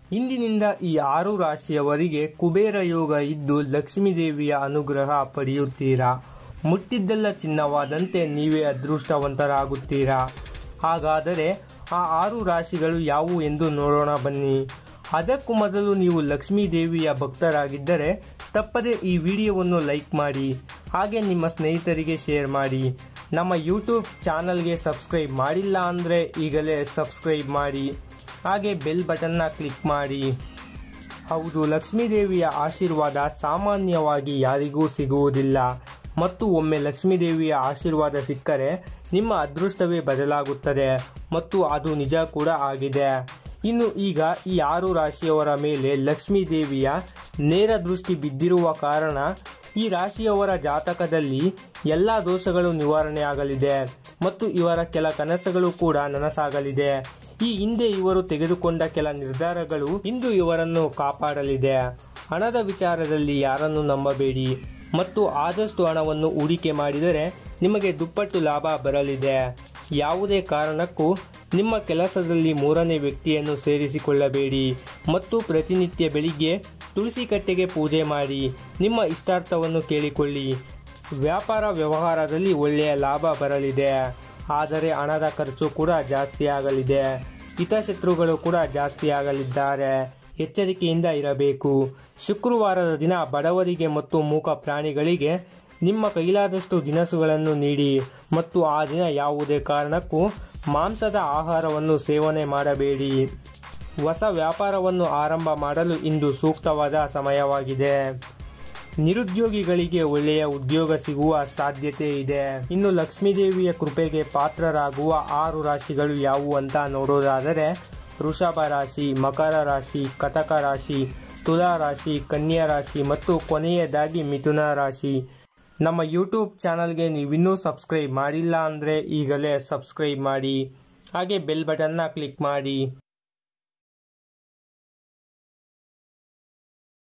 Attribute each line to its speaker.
Speaker 1: ಇಂದಿನಿಂದ ಈ ಆರು ರಾಶಿಯವರಿಗೆ ಕುಬೇರ ಯೋಗ ಇದ್ದು ಲಕ್ಷ್ಮೀ ದೇವಿಯ ಅನುಗ್ರಹ ಪಡೆಯುತ್ತೀರಾ ಮುಟ್ಟಿದ್ದೆಲ್ಲ ಚಿನ್ನವಾದಂತೆ ನೀವೇ ಅದೃಷ್ಟವಂತರಾಗುತ್ತೀರಾ ಹಾಗಾದರೆ ಆ ಆರು ರಾಶಿಗಳು ಯಾವುವು ಎಂದು ನೋಡೋಣ ಬನ್ನಿ ಅದಕ್ಕೂ ಮೊದಲು ನೀವು ಲಕ್ಷ್ಮೀ ದೇವಿಯ ಭಕ್ತರಾಗಿದ್ದರೆ ತಪ್ಪದೆ ಈ ವಿಡಿಯೋವನ್ನು ಲೈಕ್ ಮಾಡಿ ಹಾಗೆ ನಿಮ್ಮ ಸ್ನೇಹಿತರಿಗೆ ಶೇರ್ ಮಾಡಿ ನಮ್ಮ ಯೂಟ್ಯೂಬ್ ಚಾನಲ್ಗೆ ಸಬ್ಸ್ಕ್ರೈಬ್ ಮಾಡಿಲ್ಲ ಅಂದರೆ ಈಗಲೇ ಸಬ್ಸ್ಕ್ರೈಬ್ ಮಾಡಿ ಹಾಗೆ ಬೆಲ್ ಬಟನ್ನ ಕ್ಲಿಕ್ ಮಾಡಿ ಹೌದು ಲಕ್ಷ್ಮೀದೇವಿಯ ಆಶೀರ್ವಾದ ಸಾಮಾನ್ಯವಾಗಿ ಯಾರಿಗೂ ಸಿಗುವುದಿಲ್ಲ ಮತ್ತು ಒಮ್ಮೆ ಲಕ್ಷ್ಮೀದೇವಿಯ ಆಶೀರ್ವಾದ ಸಿಕ್ಕರೆ ನಿಮ್ಮ ಅದೃಷ್ಟವೇ ಬದಲಾಗುತ್ತದೆ ಮತ್ತು ಅದು ನಿಜ ಕೂಡ ಆಗಿದೆ ಇನ್ನು ಈಗ ಈ ಆರು ರಾಶಿಯವರ ಮೇಲೆ ಲಕ್ಷ್ಮೀ ದೇವಿಯ ನೇರ ದೃಷ್ಟಿ ಬಿದ್ದಿರುವ ಕಾರಣ ಈ ರಾಶಿಯವರ ಜಾತಕದಲ್ಲಿ ಎಲ್ಲ ದೋಷಗಳು ನಿವಾರಣೆಯಾಗಲಿದೆ ಮತ್ತು ಇವರ ಕೆಲ ಕನಸುಗಳು ಕೂಡ ನನಸಾಗಲಿದೆ ಈ ಹಿಂದೆ ಇವರು ತೆಗೆದುಕೊಂಡ ಕೆಲ ನಿರ್ಧಾರಗಳು ಇಂದು ಇವರನ್ನು ಕಾಪಾಡಲಿದೆ ಹಣದ ವಿಚಾರದಲ್ಲಿ ಯಾರನ್ನು ನಂಬಬೇಡಿ ಮತ್ತು ಆದಷ್ಟು ಹಣವನ್ನು ಹೂಡಿಕೆ ಮಾಡಿದರೆ ನಿಮಗೆ ದುಪ್ಪಟ್ಟು ಲಾಭ ಬರಲಿದೆ ಯಾವುದೇ ಕಾರಣಕ್ಕೂ ನಿಮ್ಮ ಕೆಲಸದಲ್ಲಿ ಮೂರನೇ ವ್ಯಕ್ತಿಯನ್ನು ಸೇರಿಸಿಕೊಳ್ಳಬೇಡಿ ಮತ್ತು ಪ್ರತಿನಿತ್ಯ ಬೆಳಿಗ್ಗೆ ತುಳಸಿ ಕಟ್ಟೆಗೆ ಪೂಜೆ ಮಾಡಿ ನಿಮ್ಮ ಇಷ್ಟಾರ್ಥವನ್ನು ಕೇಳಿಕೊಳ್ಳಿ ವ್ಯಾಪಾರ ವ್ಯವಹಾರದಲ್ಲಿ ಒಳ್ಳೆಯ ಲಾಭ ಬರಲಿದೆ ಆದರೆ ಹಣದ ಖರ್ಚು ಕೂಡ ಜಾಸ್ತಿ ಆಗಲಿದೆ ಹಿತಶತ್ರುಗಳು ಕೂಡ ಜಾಸ್ತಿ ಆಗಲಿದ್ದಾರೆ ಎಚ್ಚರಿಕೆಯಿಂದ ಇರಬೇಕು ಶುಕ್ರವಾರದ ದಿನ ಬಡವರಿಗೆ ಮತ್ತು ಮೂಕ ಪ್ರಾಣಿಗಳಿಗೆ ನಿಮ್ಮ ಕೈಲಾದಷ್ಟು ದಿನಸುಗಳನ್ನು ನೀಡಿ ಮತ್ತು ಆ ದಿನ ಯಾವುದೇ ಕಾರಣಕ್ಕೂ ಮಾಂಸದ ಆಹಾರವನ್ನು ಸೇವನೆ ಮಾಡಬೇಡಿ ಹೊಸ ವ್ಯಾಪಾರವನ್ನು ಆರಂಭ ಮಾಡಲು ಇಂದು ಸೂಕ್ತವಾದ ಸಮಯವಾಗಿದೆ ನಿರುದ್ಯೋಗಿಗಳಿಗೆ ಒಳ್ಳೆಯ ಉದ್ಯೋಗ ಸಿಗುವ ಸಾಧ್ಯತೆ ಇದೆ ಇನ್ನು ಲಕ್ಷ್ಮೀದೇವಿಯ ಕೃಪೆಗೆ ಪಾತ್ರರಾಗುವ ಆರು ರಾಶಿಗಳು ಯಾವುವು ಅಂತ ನೋಡೋದಾದರೆ ವೃಷಭ ರಾಶಿ ಮಕರ ರಾಶಿ ಕಟಕ ರಾಶಿ ತುಲಾ ರಾಶಿ ಕನ್ಯಾ ರಾಶಿ ಮತ್ತು ಕೊನೆಯದಾಗಿ ಮಿಥುನ ರಾಶಿ ನಮ್ಮ ಯೂಟ್ಯೂಬ್ ಚಾನಲ್ಗೆ ನೀವಿನ್ನೂ ಸಬ್ಸ್ಕ್ರೈಬ್ ಮಾಡಿಲ್ಲ ಅಂದರೆ ಈಗಲೇ ಸಬ್ಸ್ಕ್ರೈಬ್ ಮಾಡಿ ಹಾಗೆ ಬೆಲ್ ಬಟನ್ನ ಕ್ಲಿಕ್ ಮಾಡಿ